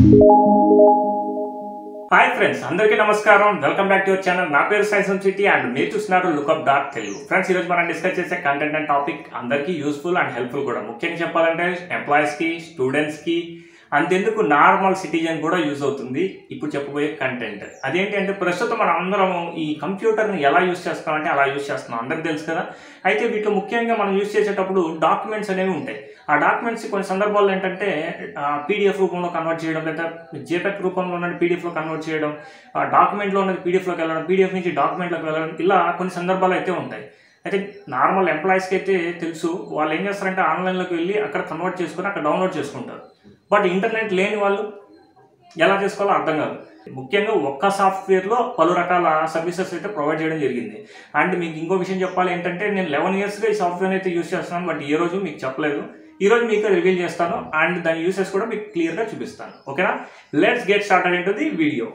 hi friends అందరికీ నమస్కారం welcome back to your channel నా పేరు సైన్స్ సిటీ అండ్ మీరు చూస్తున్నారు లుకప్ డాట్ తెలుగు ఫ్రెండ్స్ ఈరోజు మనం డిస్కస్ చేసే కంటెంట్ అండ్ టాపిక్ అందరికీ యూస్ఫుల్ అండ్ హెల్ప్ఫుల్ కూడా ముఖ్యంగా చెప్పాలంటే ఎంప్లాయీస్కి స్టూడెంట్స్కి అంతెందుకు నార్మల్ సిటిజన్ కూడా యూజ్ అవుతుంది ఇప్పుడు చెప్పబోయే కంటెంట్ అదేంటి అంటే ప్రస్తుతం మనం అందరం ఈ కంప్యూటర్ని ఎలా యూజ్ చేస్తాం అంటే అలా యూజ్ చేస్తున్నాం అందరికి తెలుసు కదా అయితే వీటిలో ముఖ్యంగా మనం యూజ్ చేసేటప్పుడు డాక్యుమెంట్స్ అనేవి ఉంటాయి ఆ డాక్యుమెంట్స్ కొన్ని సందర్భాల్లో ఏంటంటే పీడిఎఫ్ రూపంలో కన్వర్ట్ చేయడం లేదా జేపెక్ రూపంలో ఉన్న పీడిఎఫ్లో కన్వర్ట్ చేయడం ఆ డాక్యుమెంట్లో ఉన్నది పీడిఎఫ్లోకి వెళ్ళడం పీడిఎఫ్ నుంచి డాక్యుమెంట్లోకి వెళ్ళడం ఇలా కొన్ని సందర్భాలు అయితే ఉంటాయి అయితే నార్మల్ ఎంప్లాయీస్కి అయితే తెలుసు వాళ్ళు ఏం చేస్తారంటే ఆన్లైన్లోకి వెళ్ళి అక్కడ కన్వర్ట్ చేసుకొని అక్కడ డౌన్లోడ్ చేసుకుంటారు బట్ ఇంటర్నెట్ లేని వాళ్ళు ఎలా చేసుకోవాలో అర్థం కాదు ముఖ్యంగా ఒక్క సాఫ్ట్వేర్లో పలు రకాల సర్వీసెస్ అయితే ప్రొవైడ్ చేయడం జరిగింది అండ్ మీకు ఇంకో విషయం చెప్పాలి ఏంటంటే నేను లెవెన్ ఇయర్స్గా ఈ సాఫ్ట్వేర్ అయితే యూస్ చేస్తున్నాను బట్ ఏ రోజు మీకు చెప్పలేదు ఈ రోజు మీకు రివీల్ చేస్తాను అండ్ దాని యూసెస్ కూడా మీకు క్లియర్గా చూపిస్తాను ఓకేనా let's get started into the video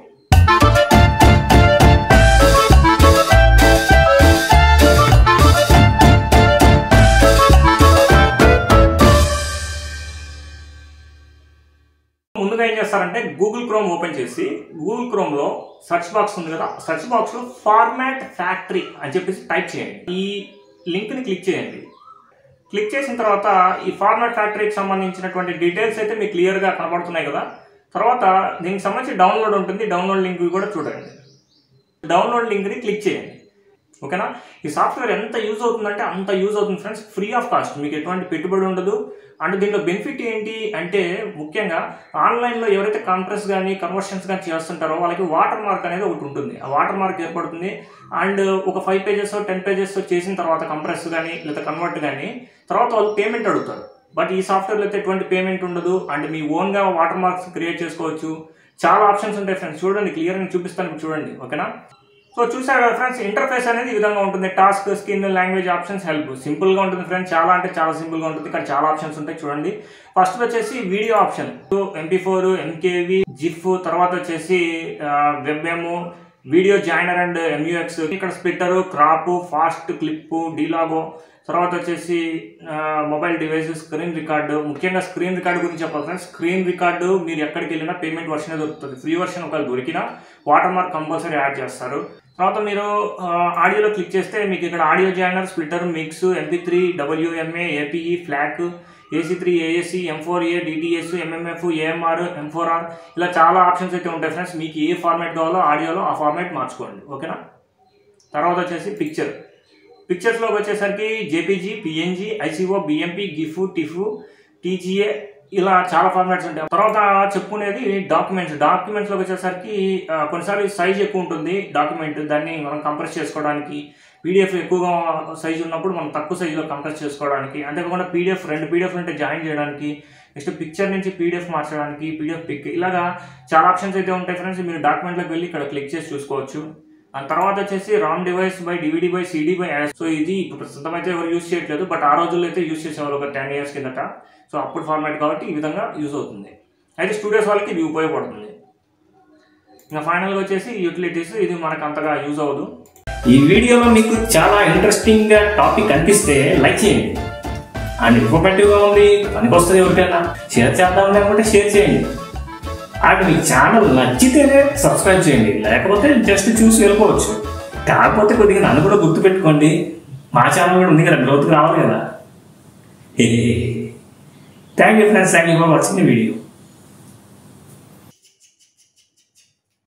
ముందుగా ఏం చేస్తారంటే గూగుల్ క్రోమ్ ఓపెన్ చేసి గూగుల్ క్రోమ్లో సెర్చ్ బాక్స్ ఉంది కదా సెర్చ్ బాక్స్లో ఫార్మాట్ ఫ్యాక్టరీ అని చెప్పేసి టైప్ చేయండి ఈ లింక్ని క్లిక్ చేయండి క్లిక్ చేసిన తర్వాత ఈ ఫార్మాట్ ఫ్యాక్టరీకి సంబంధించినటువంటి డీటెయిల్స్ అయితే మీకు క్లియర్గా కనబడుతున్నాయి కదా తర్వాత దీనికి సంబంధించి డౌన్లోడ్ ఉంటుంది డౌన్లోడ్ లింక్ కూడా చూడండి డౌన్లోడ్ లింక్ని క్లిక్ చేయండి ఓకేనా ఈ సాఫ్ట్వేర్ ఎంత యూజ్ అవుతుందంటే అంత యూజ్ అవుతుంది ఫ్రెండ్స్ ఫ్రీ ఆఫ్ కాస్ట్ మీకు ఎటువంటి పెట్టుబడి ఉండదు అండ్ దీంట్లో బెనిఫిట్ ఏంటి అంటే ముఖ్యంగా ఆన్లైన్లో ఎవరైతే కాన్ఫరెన్స్ కానీ కన్వర్షన్స్ కానీ చేస్తుంటారో వాళ్ళకి వాటర్ మార్క్ అనేది ఒకటి ఉంటుంది ఆ వాటర్ మార్క్ ఏర్పడుతుంది అండ్ ఒక ఫైవ్ పేజెస్ టెన్ పేజెస్ చేసిన తర్వాత కంప్రెస్ కానీ లేదా కన్వర్ట్ కానీ తర్వాత వాళ్ళు పేమెంట్ అడుగుతారు బట్ ఈ సాఫ్ట్వేర్లో అయితే ఎటువంటి పేమెంట్ ఉండదు అండ్ మీ ఓన్గా వాటర్ మార్క్స్ క్రియేట్ చేసుకోవచ్చు చాలా ఆప్షన్స్ ఉంటాయి ఫ్రెండ్స్ చూడండి క్లియర్గా చూపిస్తాను ఇప్పుడు చూడండి ఓకేనా సో చూసారు కదా ఫ్రెండ్స్ ఇంటర్ఫేస్ అనేది ఈ విధంగా ఉంటుంది task skin language options help సింపుల్గా ఉంటుంది ఫ్రెండ్స్ చాలా అంటే చాలా సింపుల్గా ఉంటుంది కానీ చాలా ఆప్షన్స్ ఉంటాయి చూడండి ఫస్ట్ వచ్చేసి video option MP four MKV GIF తర్వాత వచ్చేసి WebM video joiner and MUX ఇక్కడ స్ప్లిట్టర్ క్రాప్ ఫాస్ట్ క్లిప్ డీలాగో తర్వాత వచ్చేసి మొబైల్ డివైస్ స్క్రీన్ రికార్డు ముఖ్యంగా స్క్రీన్ రికార్డు గురించి చెప్పాలి ఫ్రెండ్స్ స్క్రీన్ రికార్డు మీరు ఎక్కడికి వెళ్ళినా పేమెంట్ వర్షన్ దొరుకుతుంది ఫ్రీ వర్షన్ ఒకవేళ దొరికినా వాటర్ మార్క్ కంపల్సరీ యాడ్ చేస్తారు తర్వాత మీరు ఆడియోలో క్లిక్ చేస్తే మీకు ఇక్కడ audio joiner splitter mix MP three WMA APE FLAC AC three ASC M four A DTS MMF AMR M four R ఇలా చాలా ఆప్షన్స్ అయితే ఉంటాయి ఫ్రెండ్స్ మీకు ఏ ఫార్మాట్ కావాలో ఆడియోలో ఆ ఫార్మాట్ మార్చుకోండి ఓకేనా తర్వాత వచ్చేసి పిక్చర్ పిక్చర్స్లోకి వచ్చేసరికి JPG PNG ICO BMP GIF TIF TGA ఇలా చాలా ఫార్మాట్స్ ఉంటాయి తర్వాత చెప్పుకునేది డాక్యుమెంట్స్ డాక్యుమెంట్స్లోకి వచ్చేసరికి కొన్నిసార్లు సైజ్ ఎక్కువ ఉంటుంది డాక్యుమెంట్ దాన్ని మనం కంప్రెస్ చేసుకోవడానికి పీడిఎఫ్ ఎక్కువగా సైజు ఉన్నప్పుడు మనం తక్కువ సైజులో కంప్రెస్ చేసుకోవడానికి అంతేకాకుండా పీడిఎఫ్ రెండు పీడిఎఫ్ ఉంటే జాయిన్ చేయడానికి నెక్స్ట్ పిక్చర్ నుంచి పీడిఎఫ్ మార్చడానికి పీడిఎఫ్ పిక్ ఇలాగా చాలా ఆప్షన్స్ అయితే ఉంటాయి ఫ్రెండ్స్ మీరు డాక్యుమెంట్లోకి వెళ్ళి ఇక్కడ క్లిక్ చేసి చూసుకోవచ్చు ఆ తర్వాత వచ్చేసి RAM device by DVD by CD by so ఇది ఇప్పుడు ప్రస్తుతం అయితే ఎవరు యూస్ చేయట్లేదు బట్ ఆ రోజుల్లో అయితే యూస్ చేసేవారు ఒక టెన్ ఇయర్స్ కిందట సో అప్పుడు ఫార్మాట్ కాబట్టి ఈ విధంగా యూజ్ అవుతుంది అయితే స్టూడియోస్ వాళ్ళకి ఇది ఉపయోగపడుతుంది ఇంకా ఫైనల్గా వచ్చేసి యూటిలిటీస్ ఇది మనకు అంతగా యూజ్ అవ్వదు ఈ వీడియోలో మీకు చాలా ఇంట్రెస్టింగ్ టాపిక్ అనిపిస్తే లైక్ చేయండి అండ్ ఇన్ఫర్మేటివ్గా ఉంది పనికొస్తుంది ఎవరికైనా షేర్ చేద్దాం లేకపోతే షేర్ చేయండి అండ్ మీ ఛానల్ నచ్చితేనే సబ్స్క్రైబ్ చేయండి లేకపోతే జస్ట్ చూసి వెళ్ళిపోవచ్చు కాకపోతే కొద్దిగా నన్ను కూడా గుర్తుపెట్టుకోండి మా ఛానల్ కూడా ఉంది కదా గ్రోత్ రావాలి కదా thank you friends thank you for watching the video